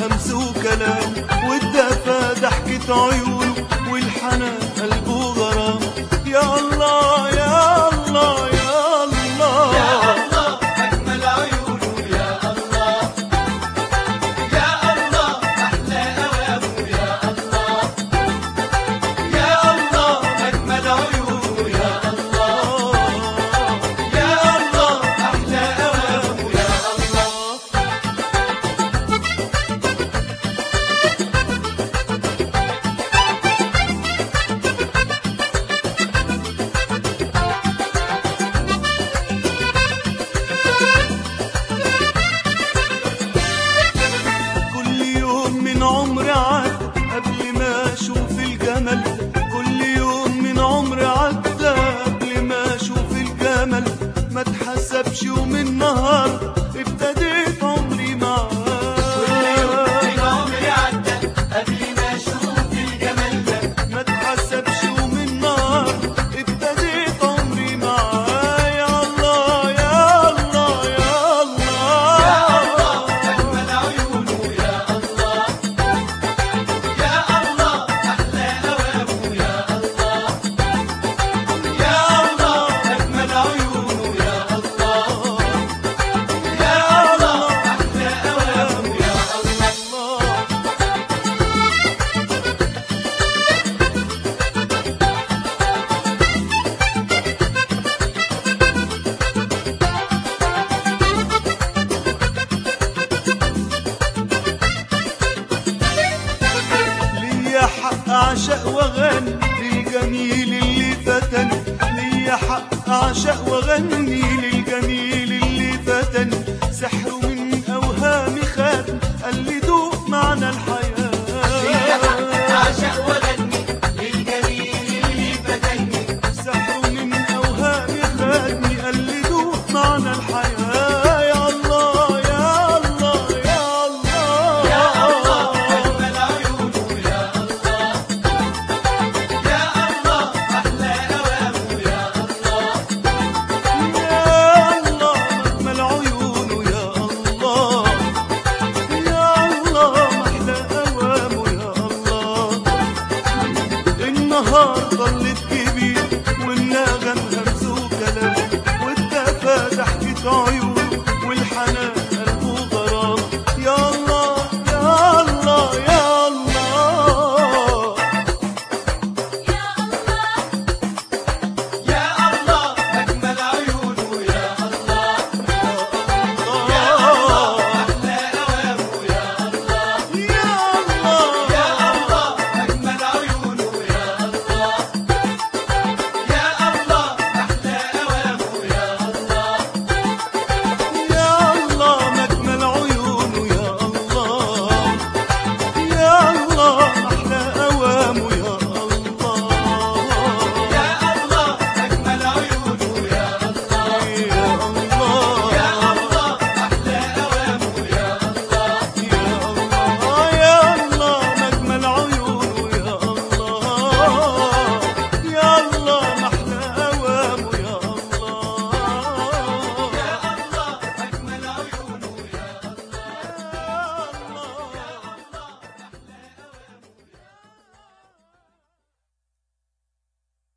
همس وكلام والدفا ضحكة عيونه والحنان قلبه غرام يا الله يا الله يا الله يا الله أجمل عيونه يا الله يا الله أحلى أوامه يا الله يا الله أجمل عيونه يا الله يا الله أحلى أوامه يا الله كل يوم من عمري عدى قبل ما اشوف الجمل كل يوم من عمري عدى قبل ما اشوف الجمل ما اتحسبش يوم النهار ابتديت عمري معاه من عمري عدى قبل ما أشوف الجمال ده ما اتحسبش يوم النهار ابتديت عمري معاه يا الله يا الله يا يا الله الله أجمل عيونه يا الله يا الله أحلى أوامه يا الله يا الله أجمل عيونه يا الله يا الله أحلى أوامه يا الله ليا حق اعشق واغني للجميل اللي فتني ليا حق اعشق واغني للجميل اللي فتني سحره من اوهامي خدني قال لي دوق معنى الحياه أعشق وأغني للجميل اللي فتني سحره من اوهامي خدني قال لي دوق معنى الحياه